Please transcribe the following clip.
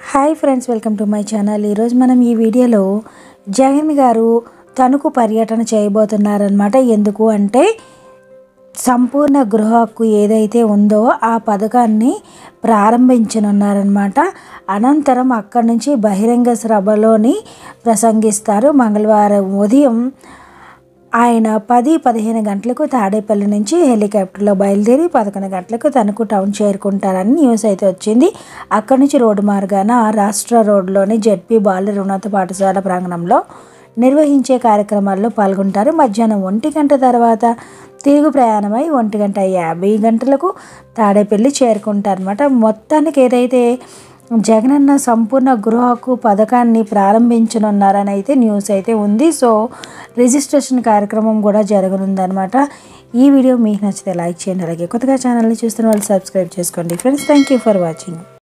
hi friends welcome to my channel ఈరోజు మనం ఈ వీడియోలో జగన్ గారు తణుకు పర్యటన చేయబోతున్నారనమాట ఎందుకు అంటే సంపూర్ణ గృహ హక్కు ఏదైతే ఉందో ఆ పథకాన్ని ప్రారంభించనున్నారనమాట అనంతరం అక్కడి నుంచి బహిరంగ సభలోని ప్రసంగిస్తారు మంగళవారం ఉదయం ఆయన పది పదిహేను గంటలకు తాడేపల్లి నుంచి హెలికాప్టర్లో బయలుదేరి పదకొండు గంటలకు తణుకు టౌన్ చేరుకుంటారని న్యూస్ అయితే వచ్చింది అక్కడి నుంచి రోడ్డు మార్గాన రాష్ట్ర రోడ్లోని జెడ్పీ బాలుర ఉన్నత పాఠశాల ప్రాంగణంలో నిర్వహించే కార్యక్రమాల్లో పాల్గొంటారు మధ్యాహ్నం ఒంటి గంట తర్వాత తిరుగు ప్రయాణమై ఒంటి గంట యాభై గంటలకు తాడేపల్లి చేరుకుంటారనమాట మొత్తానికి ఏదైతే జగనన్న సంపూర్ణ గృహ హక్కు పథకాన్ని ప్రారంభించనున్నారని అయితే న్యూస్ అయితే ఉంది సో రిజిస్ట్రేషన్ కార్యక్రమం కూడా జరగనుందనమాట ఈ వీడియో మీకు నచ్చితే లైక్ చేయండి అలాగే కొత్తగా ఛానల్ని చూస్తున్న వాళ్ళు సబ్స్క్రైబ్ చేసుకోండి friends thank you for watching